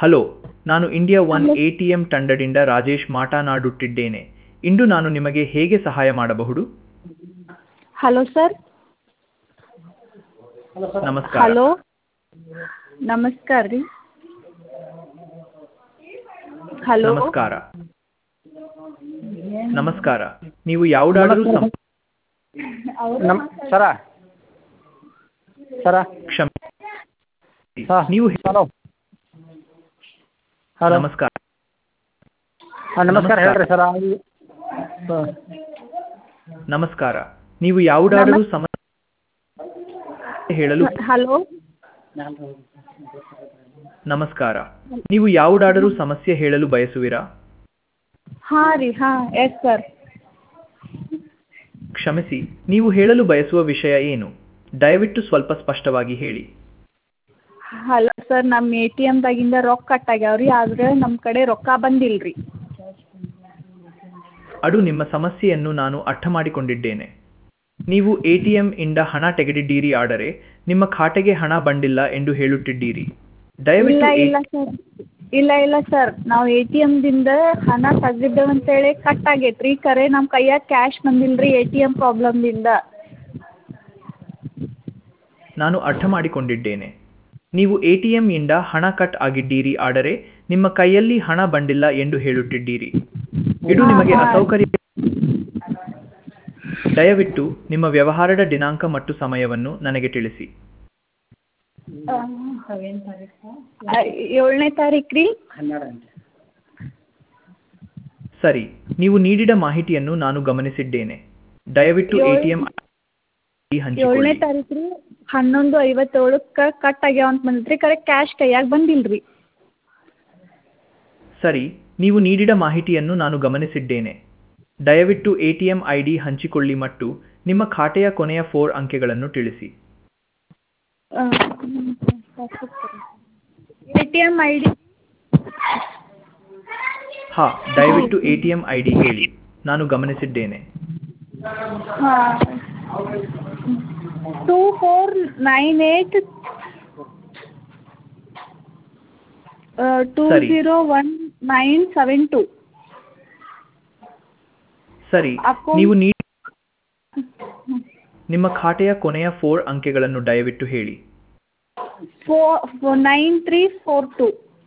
Hello ನಾನು India one A T M ತಂಡದಿಂದ ರಾಜೇಶ್ ಮಾತನಾಡುತ್ತಿದ್ದೇನೆ ಇಂದು ನಾನು ನಿಮಗೆ ಹೇಗೆ ಸಹಾಯ ಮಾಡಬಹುದು ಹಲೋ ಸರ್ ನಮಸ್ಕಾರ ಹಲೋ ನಮಸ್ಕಾರ ರೀ ಹಲೋ ನಮಸ್ಕಾರ ನಮಸ್ಕಾರ ನೀವು ಯಾವುದಾದರೂ ಸಂ ನಮ್ ಸರ ಸರ ಕ್ಷಮೆ ಹಾಂ ನೀವು ಹಲೋ ಹಲೋ ನಮಸ್ಕಾರ ಹಾಂ ನಮಸ್ಕಾರ ನಮಸ್ಕಾರ. ಹೇಳ್ರಿ ಸರ ಹಾಂ ನಮಸ್ಕಾರ ನೀವು ಯಾವುದಾದರೂ ಸಮಸ್ಯೆ ಹೇಳಲು ಹಲೋ ನಮಸ್ಕಾರ ನೀವು ಯಾವುದಾದರೂ ಸಮಸ್ಯೆ ಹೇಳಲು ಬಯಸುವಿರಾ ಹಾಂ ರೀ ಹಾಂ ಎಸ್ ಸರ್ ಕ್ಷಮಿಸಿ ನೀವು ಹೇಳಲು ಬಯಸುವ ವಿಷಯ ಏನು ದಯವಿಟ್ಟು ಸ್ವಲ್ಪ ಸ್ಪಷ್ಟವಾಗಿ ಹೇಳಿ ಹಲೋ ಸರ್ ನಮ್ಮ ಎ ಟಿ ಎಮ್ದಾಗಿಂದ ರೊಕ್ಕ ಕಟ್ ಆಗ್ಯಾವ ರೀ ಆದ್ರೆ ನಮ್ಮ ಕಡೆ ರೊಕ್ಕ ಬಂದಿಲ್ಲ ರೀ ಅದು ನಿಮ್ಮ ಸಮಸ್ಯೆಯನ್ನು ನಾನು ಅರ್ಥ ಮಾಡಿಕೊಂಡಿದ್ದೇನೆ ನೀವು ಎ ಟಿ ಎಂ ಇಂದ ಹಣ ತೆಗೆದಿದ್ದೀರಿ ಆದರೆ ನಿಮ್ಮ ಖಾತೆಗೆ ಹಣ ಬಂದಿಲ್ಲ ಎಂದು ಹೇಳುತ್ತಿದ್ದೀರಿ ಇಲ್ಲ ದಯವಿಟ್ಟು ಇಲ್ಲ ಸರ್ ಇಲ್ಲ ಇಲ್ಲ ಸರ್ ನಾವು ಎ ಟಿ ಎಮ್ದಿಂದ ಹಣ ತೆಗ್ದಿದ್ದೇವೆ ಅಂತೇಳಿ ಕಟ್ ಆಗೈತೆ ರೀ ಖರೆ ನಮ್ಮ ಕೈಯಾಗ ಕ್ಯಾಶ್ ಬಂದಿಲ್ಲ ರೀ ಎ ಟಿ ಎಮ್ ಪ್ರಾಬ್ಲಮ್ದಿಂದ ನಾನು ಅರ್ಥ ಮಾಡಿಕೊಂಡಿದ್ದೇನೆ ನೀವು ಎ ಟಿ ಎಂ ಇಂದ ಹಣ ಕಟ್ ಆಗಿದ್ದೀರಿ ಆದರೆ ನಿಮ್ಮ ಕೈಯಲ್ಲಿ ಹಣ ಬಂದಿಲ್ಲ ಎಂದು ಹೇಳುತ್ತಿದ್ದೀರಿ ಇದು ನಿಮಗೆ ಅಸೌಕರ್ಯ ದಯವಿಟ್ಟು ನಿಮ್ಮ ವ್ಯವಹಾರದ ದಿನಾಂಕ ಮತ್ತು ಸಮಯವನ್ನು ನನಗೆ ತಿಳಿಸಿ ಏಳನೇ ತಾರೀಕು ರೀ ಸರಿ ನೀವು ನೀಡಿದ ಮಾಹಿತಿಯನ್ನು ನಾನು ಗಮನಿಸಿದ್ದೇನೆ ದಯವಿಟ್ಟು ಎ ಟಿ ಎಂ ಏಳನೇ ಹಂಚಿಕೊಳ್ಳಿ ತಾರೀಕು ರೀ ಹನ್ನೊಂದು ಐವತ್ತೇಳಕ್ಕೆ ಕಟ್ ಆಗ್ಯಾವ ಅಂತ ಬಂದಿತ್ತು ರೀ ಖರೆ ಕ್ಯಾಶ್ ಕೈಯಾಗ ಬಂದಿಲ್ಲ ರೀ ಸರಿ ನೀವು ನೀಡಿದ ಮಾಹಿತಿಯನ್ನು ನಾನು ಗಮನಿಸಿದ್ದೇನೆ ದಯವಿಟ್ಟು A T M I D ಹಂಚಿಕೊಳ್ಳಿ ಮತ್ತು ನಿಮ್ಮ ಖಾತೆಯ ಕೊನೆಯ ಫೋರ್ ಅಂಕೆಗಳನ್ನು ತಿಳಿಸಿ A T M I D ಹಾ ದಯವಿಟ್ಟು A T M I D ಹೇಳಿ ನಾನು ಗಮನಿಸಿದ್ದೇನೆ ಹಾಂ two four nine eight two ಸರಿ. Zero one nine seven two ಸರಿ ಅಕೌಂಟ್- ನೀವು ನೀ ನಿಮ್ಮ ಖಾತೆಯ ಕೊನೆಯ ಫೋರ್ ಅಂಕೆಗಳನ್ನು ದಯವಿಟ್ಟು ಹೇಳಿ four nine three four two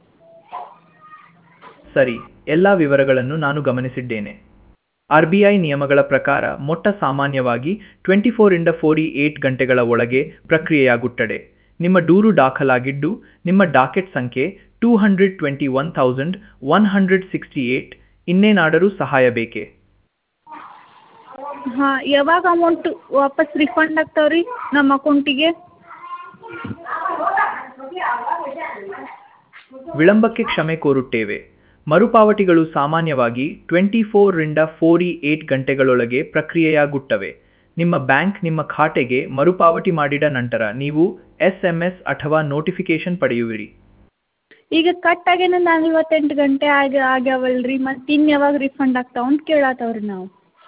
ಸರಿ ಎಲ್ಲ ವಿವರಗಳನ್ನು ನಾನು ಗಮನಿಸಿದ್ದೇನೆ ಆರ್ ಬಿ ಐ ನಿಯಮಗಳ ಪ್ರಕಾರ ಮೊಟ್ಟ ಸಾಮಾನ್ಯವಾಗಿ ಟ್ವೆಂಟಿ ಫೋರಿಂದ ಫೋರ್ಟಿ ಏಟ್ ಗಂಟೆಗಳ ಒಳಗೆ ಪ್ರಕ್ರಿಯೆಯಾಗುತ್ತದೆ ನಿಮ್ಮ ದೂರು ದಾಖಲಾಗಿದ್ದು ನಿಮ್ಮ ಡಾಕೆಟ್ ಸಂಖ್ಯೆ two hundred twenty one thousand one hundred sixty eight ಇನ್ನೇನಾದರೂ ಸಹಾಯ ಬೇಕೇ ಹಾಂ ಯಾವಾಗ ಅಮೌಂಟ್ ವಾಪಸ್ ರಿಫಂಡ್ ಆಗ್ತಾವೆ ರೀ ನಮ್ಮ ಅಕೌಂಟಿಗೆ ವಿಳಂಬಕ್ಕೆ ಕ್ಷಮೆ ಕೋರುತ್ತೇವೆ ಮರುಪಾವತಿಗಳು ಸಾಮಾನ್ಯವಾಗಿ ಟ್ವೆಂಟಿ ಫೋರ್ರಿಂದ ಫೋರ್ಟಿ ಏಟ್ ಗಂಟೆಗಳೊಳಗೆ ಪ್ರಕ್ರಿಯೆಯಾಗುತ್ತವೆ ನಿಮ್ಮ ಬ್ಯಾಂಕ್ ನಿಮ್ಮ ಖಾತೆಗೆ ಮರುಪಾವತಿ ಮಾಡಿದ ನಂತರ ನೀವು ಎಸ್ ಎಂ ಎಸ್ ಅಥವಾ ನೋಟಿಫಿಕೇಶನ್ ಪಡೆಯುವಿರಿ ಈಗ ಕಟ್ ಆಗ್ಯಾನ ನಲ್ವತ್ತೆಂಟು ಗಂಟೆ ಆಗ ಆಗ್ಯಾವಲ್ಲ ರೀ ಮತ್ತು ಇನ್ನು ಯಾವಾಗ ರಿಫಂಡ್ ಆಗ್ತಾವೆ ಅಂತ ಕೇಳತ್ತವ್ರಿ ನಾವು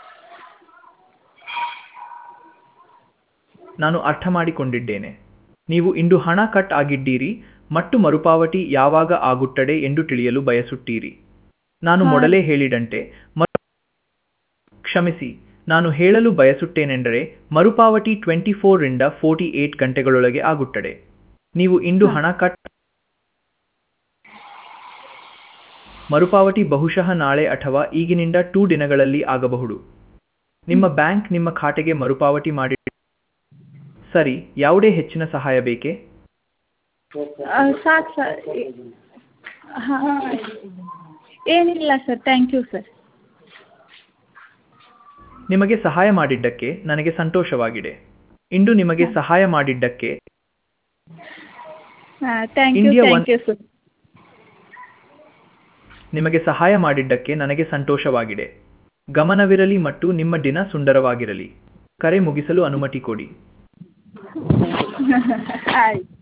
ನಾನು ಅರ್ಥ ಮಾಡಿಕೊಂಡಿದ್ದೇನೆ ನೀವು ಇಂದು ಹಣ ಕಟ್ ಆಗಿದ್ದೀರಿ ಮತ್ತು ಮರುಪಾವತಿ ಯಾವಾಗ ಆಗುತ್ತದೆ ಎಂದು ತಿಳಿಯಲು ಬಯಸುತ್ತೀರಿ ನಾನು ಹಾ. ಮೊದಲೇ ಹೇಳಿದಂತೆ ಮರು- ಕ್ಷಮಿಸಿ ನಾನು ಹೇಳಲು ಬಯಸುತ್ತೇನೆಂದರೆ ಮರುಪಾವತಿ ಟ್ವೆಂಟಿ ಫೋರ್ರಿಂದ ಫೋರ್ಟಿ ಏಟ್ ಗಂಟೆಗಳೊಳಗೆ ಆಗುತ್ತದೆ ನೀವು ಇಂದು ಹಣ ಕಟ್ ಮರುಪಾವತಿ ಬಹುಶಃ ನಾಳೆ ಅಥವಾ ಈಗಿನಿಂದ ಟೂ ದಿನಗಳಲ್ಲಿ ಆಗಬಹುದು ನಿಮ್ಮ ಬ್ಯಾಂಕ್ ನಿಮ್ಮ ಖಾತೆಗೆ ಮರುಪಾವತಿ ಮಾಡಿ ಸರಿ ಯಾವುದೇ ಹೆಚ್ಚಿನ ಸಹಾಯ ಬೇಕೇ ಸಾಕು ಸರ್ ಹಾಂ ಏನಿಲ್ಲ ಸರ್ ಥ್ಯಾಂಕ್ ಯು ಸರ್ ನಿಮಗೆ ಸಹಾಯ ಮಾಡಿದ್ದಕ್ಕೆ ನನಗೆ ಸಂತೋಷವಾಗಿದೆ ಇಂದು ನಿಮಗೆ ಸಹಾಯ ಮಾಡಿದ್ದಕ್ಕೆ ಹಾಂ thank you India thank one- you sir ನಿಮಗೆ ಸಹಾಯ ಮಾಡಿದ್ದಕ್ಕೆ ನನಗೆ ಸಂತೋಷವಾಗಿದೆ ಗಮನವಿರಲಿ ಮತ್ತು ನಿಮ್ಮ ದಿನ ಸುಂದರವಾಗಿರಲಿ ಕರೆ ಮುಗಿಸಲು ಅನುಮತಿ ಕೊಡಿ ಆಯ್ತು